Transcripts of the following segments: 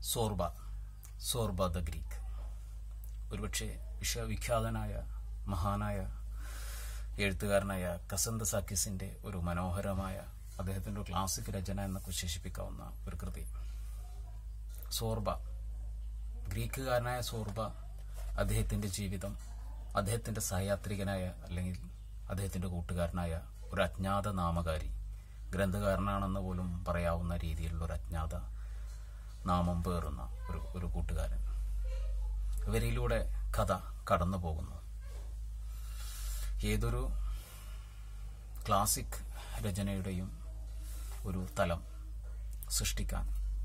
Zorba Zorba the Greek ഒരുപക്ഷെ വിശ്വവിഖ്യാതനായ മഹാനായ എഴുത്തുകാരനായ കസന്ത സാക്കിസിന്റെ ഒരു മനോഹരമായ അദ്ദേഹത്തിന്റെ ഒരു ക്ലാസിക് രചന എന്നൊക്കെ വിശേഷിപ്പിക്കാവുന്ന ഒരു കൃതി സോർബ ഗ്രീക്കുകാരനായ സോർബ അദ്ദേഹത്തിന്റെ ജീവിതം അദ്ദേഹത്തിന്റെ സഹയാത്രികനായ അല്ലെങ്കിൽ അദ്ദേഹത്തിന്റെ കൂട്ടുകാരനായ ഒരു അജ്ഞാത നാമകാരി ഗ്രന്ഥകാരനാണെന്ന് പോലും പറയാവുന്ന രീതിയിലുള്ള ഒരു അജ്ഞാത നാമം പേറുന്ന ഒരു ഒരു കൂട്ടുകാരൻ ഇവരിലൂടെ കഥ കടന്നു പോകുന്നു ഏതൊരു ക്ലാസിക് രചനയുടെയും ഒരു തലം സൃഷ്ടിക്കാൻ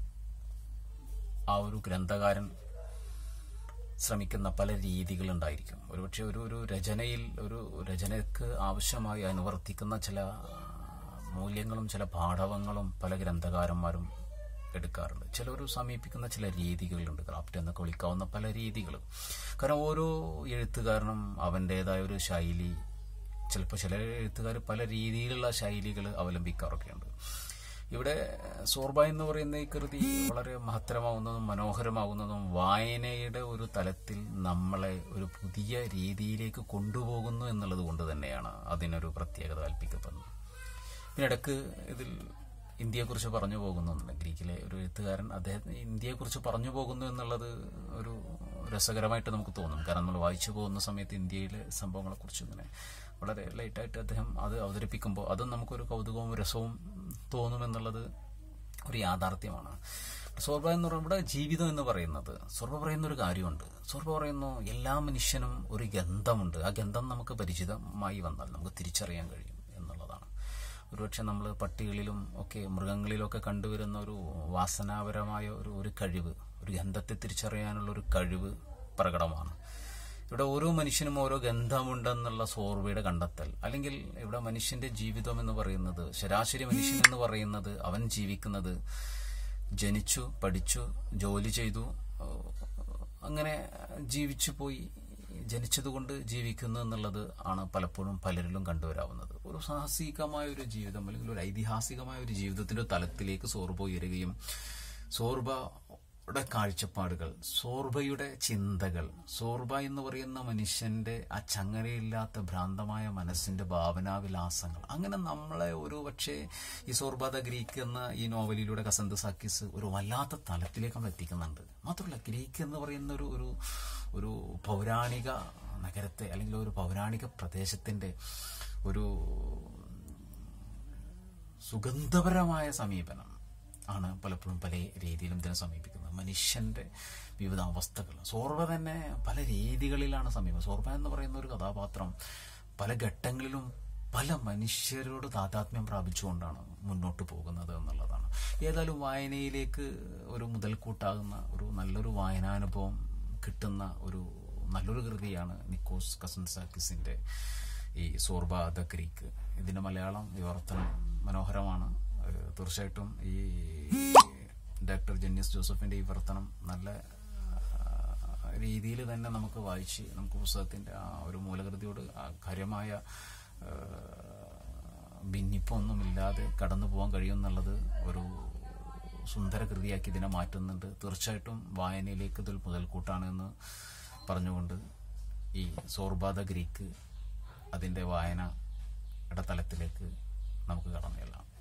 ആ ഒരു ഗ്രന്ഥകാരൻ ശ്രമിക്കുന്ന പല രീതികളുണ്ടായിരിക്കും ഒരുപക്ഷെ ഒരു ഒരു രചനയിൽ ഒരു രചനയ്ക്ക് ആവശ്യമായി അനുവർത്തിക്കുന്ന ചില മൂല്യങ്ങളും ചില പാഠവങ്ങളും പല ഗ്രന്ഥകാരന്മാരും എടുക്കാറുണ്ട് ചിലർ സമീപിക്കുന്ന ചില രീതികളുണ്ട് ക്രാഫ്റ്റ് എന്നൊക്കെ വിളിക്കാവുന്ന പല രീതികൾ കാരണം ഓരോ എഴുത്തുകാരനും അവൻ്റെതായ ഒരു ശൈലി ചിലപ്പോൾ ചില എഴുത്തുകാർ പല രീതിയിലുള്ള ശൈലികൾ അവലംബിക്കാറൊക്കെയുണ്ട് ഇവിടെ സോർബ എന്ന് പറയുന്ന ഈ കൃതി വളരെ മഹത്തരമാവുന്നതും മനോഹരമാവുന്നതും വായനയുടെ ഒരു തലത്തിൽ നമ്മളെ ഒരു പുതിയ രീതിയിലേക്ക് കൊണ്ടുപോകുന്നു എന്നുള്ളത് കൊണ്ട് തന്നെയാണ് അതിനൊരു പ്രത്യേകത കൽപ്പിക്കപ്പെടുന്നത് പിന്നെ ഇടക്ക് ഇതിൽ ഇന്ത്യയെക്കുറിച്ച് പറഞ്ഞു പോകുന്നുണ്ട് ഗ്രീക്കിലെ ഒരു എഴുത്തുകാരൻ അദ്ദേഹത്തിന് ഇന്ത്യയെക്കുറിച്ച് പറഞ്ഞു പോകുന്നു എന്നുള്ളത് ഒരു രസകരമായിട്ട് നമുക്ക് തോന്നും കാരണം നമ്മൾ വായിച്ചു പോകുന്ന സമയത്ത് ഇന്ത്യയിലെ സംഭവങ്ങളെക്കുറിച്ച് ഇങ്ങനെ വളരെ ലൈറ്റായിട്ട് അദ്ദേഹം അത് അവതരിപ്പിക്കുമ്പോൾ അതും നമുക്കൊരു കൗതുകവും രസവും തോന്നുമെന്നുള്ളത് ഒരു യാഥാർത്ഥ്യമാണ് സോർബ എന്ന് പറയുമ്പോൾ ഇവിടെ ജീവിതം എന്ന് പറയുന്നത് സോർബ പറയുന്ന ഒരു കാര്യമുണ്ട് സോർബ പറയുന്നു എല്ലാ മനുഷ്യനും ഒരു ഗന്ധമുണ്ട് ആ ഗന്ധം നമുക്ക് പരിചിതമായി വന്നാൽ നമുക്ക് തിരിച്ചറിയാൻ കഴിയും എന്നുള്ളതാണ് ഒരുപക്ഷെ നമ്മൾ പട്ടികളിലും ഒക്കെ മൃഗങ്ങളിലൊക്കെ കണ്ടുവരുന്ന ഒരു വാസനാപരമായ ഒരു ഒരു കഴിവ് ഒരു ഗന്ധത്തെ തിരിച്ചറിയാനുള്ള ഒരു കഴിവ് പ്രകടമാണ് ഇവിടെ ഓരോ മനുഷ്യനും ഓരോ ഗന്ധമുണ്ടെന്നുള്ള സോർവയുടെ കണ്ടെത്തൽ അല്ലെങ്കിൽ ഇവിടെ മനുഷ്യന്റെ ജീവിതം എന്ന് പറയുന്നത് ശരാശരി മനുഷ്യൻ എന്ന് പറയുന്നത് അവൻ ജീവിക്കുന്നത് ജനിച്ചു പഠിച്ചു ജോലി ചെയ്തു അങ്ങനെ ജീവിച്ചു പോയി ജനിച്ചതുകൊണ്ട് ജീവിക്കുന്നു എന്നുള്ളത് ആണ് പലപ്പോഴും പലരിലും കണ്ടുവരാവുന്നത് ഒരു സാഹസികമായ ഒരു ജീവിതം അല്ലെങ്കിൽ ഒരു ഐതിഹാസികമായ ഒരു ജീവിതത്തിന്റെ തലത്തിലേക്ക് സോർബ ഉയരുകയും സോർബയുടെ കാഴ്ചപ്പാടുകൾ സോർബയുടെ ചിന്തകൾ സോർബ എന്ന് പറയുന്ന മനുഷ്യന്റെ ആ ചങ്ങലയില്ലാത്ത ഭ്രാന്തമായ മനസ്സിന്റെ ഭാവനാവിലാസങ്ങൾ അങ്ങനെ നമ്മളെ ഒരു പക്ഷേ ഈ സോർബ ദ ഗ്രീക്ക് എന്ന ഈ നോവലിലൂടെ കസന്ത് സാക്കിസ് ഒരു വല്ലാത്ത തലത്തിലേക്ക് നമ്മൾ എത്തിക്കുന്നുണ്ട് മാത്രമല്ല ഗ്രീക്ക് എന്ന് പറയുന്ന ഒരു ഒരു ഒരു പൗരാണിക നഗരത്തെ അല്ലെങ്കിൽ ഒരു പൗരാണിക പ്രദേശത്തിന്റെ ഒരു സുഗന്ധപരമായ സമീപനം ആണ് പലപ്പോഴും പല രീതിയിലും ഇതിനെ സമീപിക്കുന്നത് മനുഷ്യന്റെ വിവിധ അവസ്ഥകൾ സോർവ തന്നെ പല രീതികളിലാണ് സമീപം സോർവ എന്ന് പറയുന്ന ഒരു കഥാപാത്രം പല ഘട്ടങ്ങളിലും പല മനുഷ്യരോട് താതാത്മ്യം പ്രാപിച്ചുകൊണ്ടാണ് മുന്നോട്ട് പോകുന്നത് എന്നുള്ളതാണ് ഏതായാലും വായനയിലേക്ക് ഒരു മുതൽക്കൂട്ടാകുന്ന ഒരു നല്ലൊരു വായനാനുഭവം കിട്ടുന്ന ഒരു നല്ലൊരു കൃതിയാണ് നിക്കോസ് കസൻസാക്കിസിന്റെ ഈ സോർബ ദ ക്രീക്ക് ഇതിന്റെ മലയാളം വിവർത്തനം മനോഹരമാണ് തീർച്ചയായിട്ടും ഈ ഡോക്ടർ ജെന്നിസ് ജോസഫിന്റെ ഈ വിവർത്തനം നല്ല രീതിയിൽ തന്നെ നമുക്ക് വായിച്ച് നമുക്ക് പുസ്തകത്തിന്റെ ആ ഒരു മൂലകൃതിയോട് കാര്യമായ ഭിന്നിപ്പൊന്നുമില്ലാതെ കടന്നു പോകാൻ കഴിയുമെന്നുള്ളത് ഒരു സുന്ദര കൃതിയാക്കി ഇതിനെ മാറ്റുന്നുണ്ട് തീർച്ചയായിട്ടും വായനയിലേക്ക് ഇതിൽ മുതൽക്കൂട്ടാണ് എന്ന് പറഞ്ഞുകൊണ്ട് ഈ സോർബാദ ഗ്രീക്ക് അതിൻ്റെ വായനയുടെ തലത്തിലേക്ക് നമുക്ക് കടന്നു ചെല്ലാം